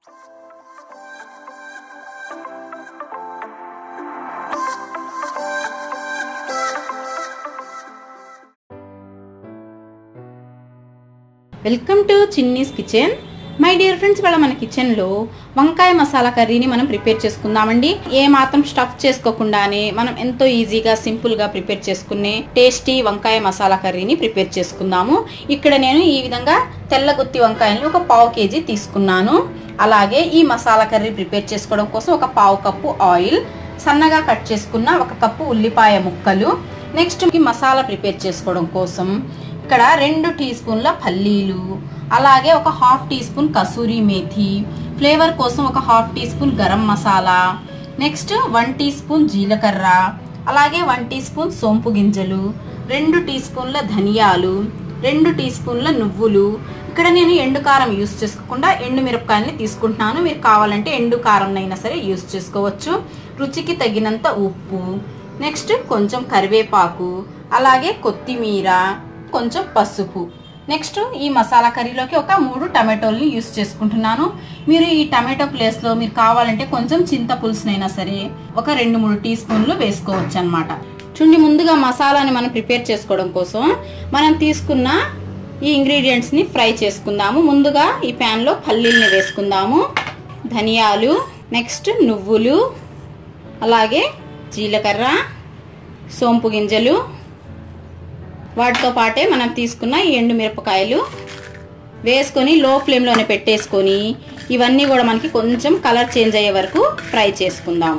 welcome to Chinni's kitchen my dear friends వాళ్ళ మన కిచెన్లో వంకాయ మసాలా కర్రీని మనం ప్రిపేర్ చేసుకుందామండి ఏ మాత్రం స్టఫ్ చేసుకోకుండానే మనం ఎంతో ఈజీగా సింపుల్గా ప్రిపేర్ చేసుకునే టేస్టీ వంకాయ మసాలా కర్రీని ప్రిపేర్ చేసుకుందాము ఇక్కడ నేను ఈ విధంగా తెల్ల గుత్తి వంకాయల్ని ఒక పావు కేజీ తీసుకున్నాను అలాగే ఈ మసాలా కర్రీ ప్రిపేర్ చేసుకోవడం కోసం ఒక పావు కప్పు ఆయిల్ సన్నగా కట్ చేసుకున్న ఒక కప్పు ఉల్లిపాయ ముక్కలు నెక్స్ట్ ఈ మసాలా ప్రిపేర్ చేసుకోవడం కోసం ఇక్కడ రెండు టీ స్పూన్ల పల్లీలు అలాగే ఒక half teaspoon kasuri methi flavour కోసం ఒక half teaspoon garam masala next one teaspoon జీలకర్ర అలాగే వన్ టీ స్పూన్ సోంపు గింజలు రెండు టీ స్పూన్ల ధనియాలు రెండు టీ స్పూన్ల నువ్వులు ఇక్కడ నేను ఎండు కారం యూస్ చేసుకోకుండా ఎండు మిరపకాయలని తీసుకుంటున్నాను మీరు కావాలంటే ఎండు కారం అయినా సరే యూస్ చేసుకోవచ్చు రుచికి తగినంత ఉప్పు నెక్స్ట్ కొంచెం కరివేపాకు అలాగే కొత్తిమీర కొంచెం పసుపు నెక్స్ట్ ఈ మసాలా కర్రీలోకి ఒక మూడు టమాటోల్ని యూస్ చేసుకుంటున్నాను మీరు ఈ టమాటో ప్లేస్లో మీరు కావాలంటే కొంచెం చింత పులుసునైనా సరే ఒక రెండు మూడు టీ స్పూన్లు వేసుకోవచ్చు అనమాట చూడండి ముందుగా మసాలాని మనం ప్రిపేర్ చేసుకోవడం కోసం మనం తీసుకున్న ఈ ఇంగ్రీడియంట్స్ని ఫ్రై చేసుకుందాము ముందుగా ఈ ప్యాన్లో పల్లీల్ని వేసుకుందాము ధనియాలు నెక్స్ట్ నువ్వులు అలాగే జీలకర్ర సోంపు గింజలు వాటితో పాటే మనం తీసుకున్న ఈ ఎండు మిరపకాయలు వేసుకొని లో ఫ్లేమ్లోనే పెట్టేసుకొని ఇవన్నీ కూడా మనకి కొంచెం కలర్ చేంజ్ అయ్యే వరకు ఫ్రై చేసుకుందాం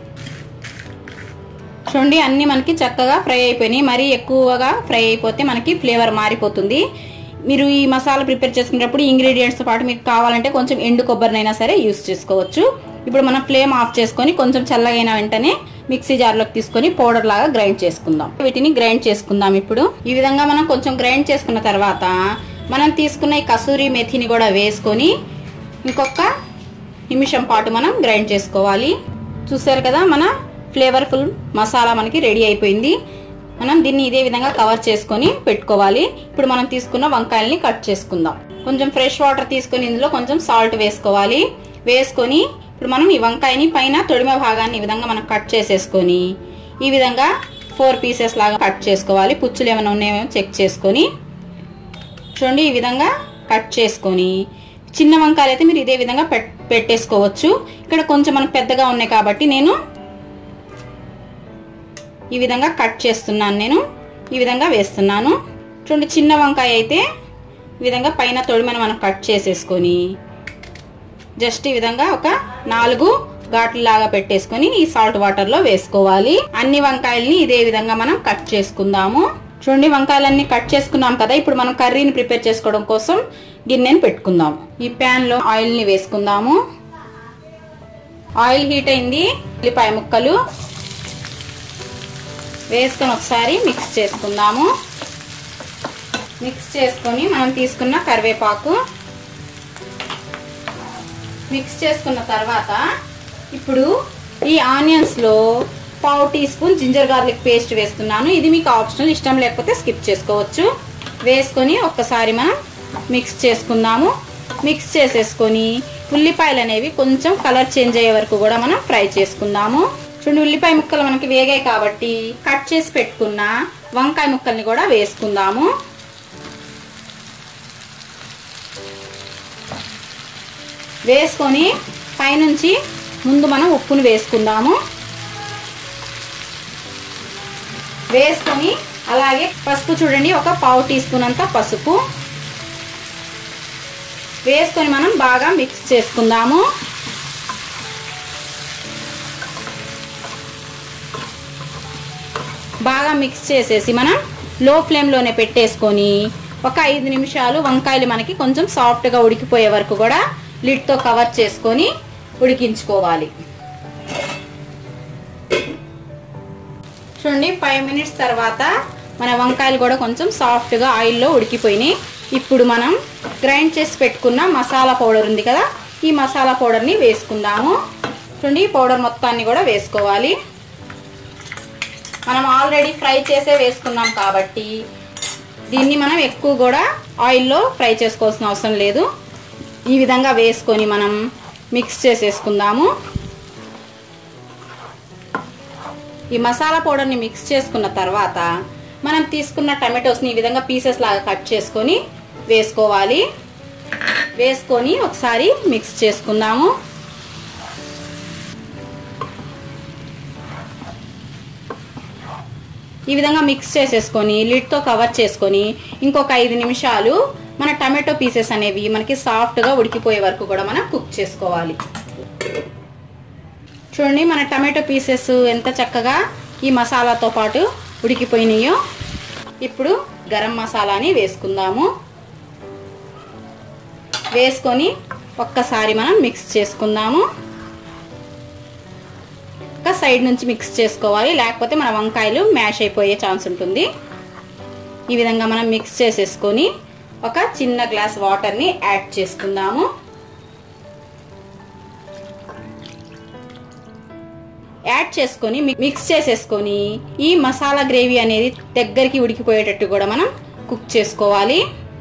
చూడండి అన్నీ మనకి చక్కగా ఫ్రై అయిపోయినాయి మరీ ఎక్కువగా ఫ్రై అయిపోతే మనకి ఫ్లేవర్ మారిపోతుంది మీరు ఈ మసాలా ప్రిపేర్ చేసుకునేటప్పుడు ఇంగ్రీడియంట్స్తో పాటు మీకు కావాలంటే కొంచెం ఎండు కొబ్బరినైనా సరే యూస్ చేసుకోవచ్చు ఇప్పుడు మనం ఫ్లేమ్ ఆఫ్ చేసుకొని కొంచెం చల్లగైన వెంటనే మిక్సీ జార్లోకి తీసుకొని పౌడర్ లాగా గ్రైండ్ చేసుకుందాం వీటిని గ్రైండ్ చేసుకుందాం ఇప్పుడు ఈ విధంగా మనం కొంచెం గ్రైండ్ చేసుకున్న తర్వాత మనం తీసుకున్న ఈ కసూరి మెథిని కూడా వేసుకొని ఇంకొక నిమిషం పాటు మనం గ్రైండ్ చేసుకోవాలి చూసారు కదా మన ఫ్లేవర్ఫుల్ మసాలా మనకి రెడీ అయిపోయింది మనం దీన్ని ఇదే విధంగా కవర్ చేసుకొని పెట్టుకోవాలి ఇప్పుడు మనం తీసుకున్న వంకాయల్ని కట్ చేసుకుందాం కొంచెం ఫ్రెష్ వాటర్ తీసుకొని ఇందులో కొంచెం సాల్ట్ వేసుకోవాలి వేసుకొని ఇప్పుడు మనం ఈ వంకాయని పైన తొడిమ భాగాన్ని ఈ విధంగా మనం కట్ చేసేసుకొని ఈ విధంగా ఫోర్ పీసెస్ లాగా కట్ చేసుకోవాలి పుచ్చులు ఏమైనా ఉన్నాయో చెక్ చేసుకొని చూడండి ఈ విధంగా కట్ చేసుకొని చిన్న వంకాయలు అయితే మీరు ఇదే విధంగా పెట్టేసుకోవచ్చు ఇక్కడ కొంచెం మనకు పెద్దగా ఉన్నాయి కాబట్టి నేను ఈ విధంగా కట్ చేస్తున్నాను నేను ఈ విధంగా వేస్తున్నాను చూడండి చిన్న వంకాయ అయితే ఈ విధంగా పైన తొడిమని మనం కట్ చేసేసుకొని జస్ట్ ఈ విధంగా ఒక నాలుగు ఘాట్లు లాగా పెట్టేసుకొని ఈ సాల్ట్ వాటర్లో వేసుకోవాలి అన్ని వంకాయల్ని ఇదే విధంగా మనం కట్ చేసుకుందాము చూడండి వంకాయలన్నీ కట్ చేసుకున్నాం కదా ఇప్పుడు మనం కర్రీని ప్రిపేర్ చేసుకోవడం కోసం గిన్నెని పెట్టుకుందాం ఈ ప్యాన్ లో ఆయిల్ ని వేసుకుందాము ఆయిల్ హీట్ అయింది ఉల్లిపాయ ముక్కలు వేసుకొని ఒకసారి మిక్స్ చేసుకుందాము మిక్స్ చేసుకొని మనం తీసుకున్న కరివేపాకు మిక్స్ చేసుకున్న తర్వాత ఇప్పుడు ఈ ఆనియన్స్లో పావు teaspoon ginger garlic paste వేస్తున్నాను ఇది మీకు ఆప్షనల్ ఇష్టం లేకపోతే స్కిప్ చేసుకోవచ్చు వేసుకొని ఒక్కసారి మనం మిక్స్ చేసుకుందాము మిక్స్ చేసేసుకొని ఉల్లిపాయలు అనేవి కొంచెం కలర్ చేంజ్ అయ్యే వరకు కూడా మనం ఫ్రై చేసుకుందాము చూడండి ఉల్లిపాయ ముక్కలు మనకి వేగాయి కాబట్టి కట్ చేసి పెట్టుకున్న వంకాయ ముక్కల్ని కూడా వేసుకుందాము వేసుకొని పైనుంచి ముందు మనం ఉప్పును వేసుకుందాము వేసుకొని అలాగే పసుపు చూడండి ఒక పావు టీ స్పూన్ అంత పసుపు వేసుకొని మనం బాగా మిక్స్ చేసుకుందాము బాగా మిక్స్ చేసేసి మనం లో ఫ్లేమ్లోనే పెట్టేసుకొని ఒక ఐదు నిమిషాలు వంకాయలు మనకి కొంచెం సాఫ్ట్గా ఉడికిపోయే వరకు కూడా లిడ్తో కవర్ చేసుకొని ఉడికించుకోవాలి చూడండి ఫైవ్ మినిట్స్ తర్వాత మన వంకాయలు కూడా కొంచెం సాఫ్ట్గా ఆయిల్లో ఉడికిపోయినాయి ఇప్పుడు మనం గ్రైండ్ చేసి పెట్టుకున్న మసాలా పౌడర్ ఉంది కదా ఈ మసాలా పౌడర్ని వేసుకుందాము చూడండి ఈ పౌడర్ మొత్తాన్ని కూడా వేసుకోవాలి మనం ఆల్రెడీ ఫ్రై చేసే వేసుకున్నాం కాబట్టి దీన్ని మనం ఎక్కువ కూడా ఆయిల్లో ఫ్రై చేసుకోవాల్సిన అవసరం లేదు ఈ విధంగా వేసుకొని మనం మిక్స్ చేసేసుకుందాము ఈ మసాలా పౌడర్ని మిక్స్ చేసుకున్న తర్వాత మనం తీసుకున్న టమాటోస్ని ఈ విధంగా పీసెస్ లాగా కట్ చేసుకొని వేసుకోవాలి వేసుకొని ఒకసారి మిక్స్ చేసుకుందాము ఈ విధంగా మిక్స్ చేసేసుకొని లిడ్తో కవర్ చేసుకొని ఇంకొక ఐదు నిమిషాలు మన టమాటో పీసెస్ అనేవి మనకి సాఫ్ట్గా ఉడికిపోయే వరకు కూడా మనం కుక్ చేసుకోవాలి చూడండి మన టమాటో పీసెస్ ఎంత చక్కగా ఈ మసాలాతో పాటు ఉడికిపోయినాయో ఇప్పుడు గరం మసాలాని వేసుకుందాము వేసుకొని ఒక్కసారి మనం మిక్స్ చేసుకుందాము ఒక సైడ్ నుంచి మిక్స్ చేసుకోవాలి లేకపోతే మన వంకాయలు మ్యాష్ అయిపోయే ఛాన్స్ ఉంటుంది ఈ విధంగా మనం మిక్స్ చేసేసుకొని ఒక చిన్న గ్లాస్ వాటర్ని యాడ్ చేసుకుందాము యాడ్ చేసుకొని మిక్స్ చేసేసుకొని ఈ మసాలా గ్రేవీ అనేది దగ్గరికి ఉడికిపోయేటట్టు కూడా మనం కుక్ చేసుకోవాలి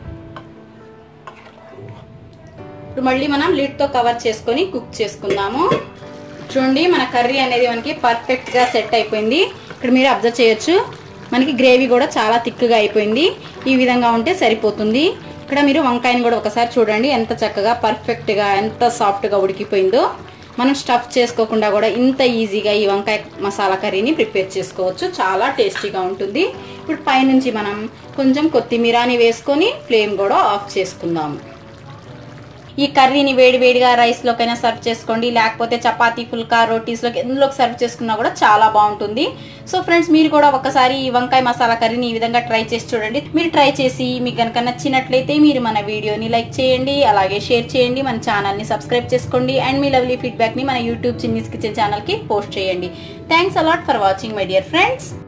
ఇప్పుడు మళ్ళీ మనం లిడ్తో కవర్ చేసుకొని కుక్ చేసుకుందాము చూడండి మన కర్రీ అనేది మనకి పర్ఫెక్ట్గా సెట్ అయిపోయింది ఇక్కడ మీరు అబ్జర్వ్ చేయొచ్చు మనకి గ్రేవీ కూడా చాలా థిక్గా అయిపోయింది ఈ విధంగా ఉంటే సరిపోతుంది ఇక్కడ మీరు వంకాయని కూడా ఒకసారి చూడండి ఎంత చక్కగా పర్ఫెక్ట్గా ఎంత సాఫ్ట్గా ఉడికిపోయిందో మనం స్టఫ్ చేసుకోకుండా కూడా ఇంత ఈజీగా ఈ వంకాయ మసాలా కర్రీని ప్రిపేర్ చేసుకోవచ్చు చాలా టేస్టీగా ఉంటుంది ఇప్పుడు పైనుంచి మనం కొంచెం కొత్తిమీరని వేసుకొని ఫ్లేమ్ కూడా ఆఫ్ చేసుకుందాము ఈ కర్రీని వేడి వేడిగా రైస్లోకైనా సర్వ్ చేసుకోండి లేకపోతే చపాతీ ఫుల్కా రోటీస్లోకి ఎందులోకి సర్వ్ చేసుకున్నా కూడా చాలా బాగుంటుంది సో ఫ్రెండ్స్ మీరు కూడా ఒకసారి ఈ వంకాయ మసాలా కర్రీని ఈ విధంగా ట్రై చేసి చూడండి మీరు ట్రై చేసి మీకు కనుక నచ్చినట్లయితే మీరు మన వీడియోని లైక్ చేయండి అలాగే షేర్ చేయండి మన ఛానల్ని సబ్స్క్రైబ్ చేసుకోండి అండ్ మీ లవ్లీ ఫీడ్బ్యాక్ని మన యూట్యూబ్ చిన్నీస్ కిచెన్ ఛానల్కి పోస్ట్ చేయండి thanks a lot for watching my dear friends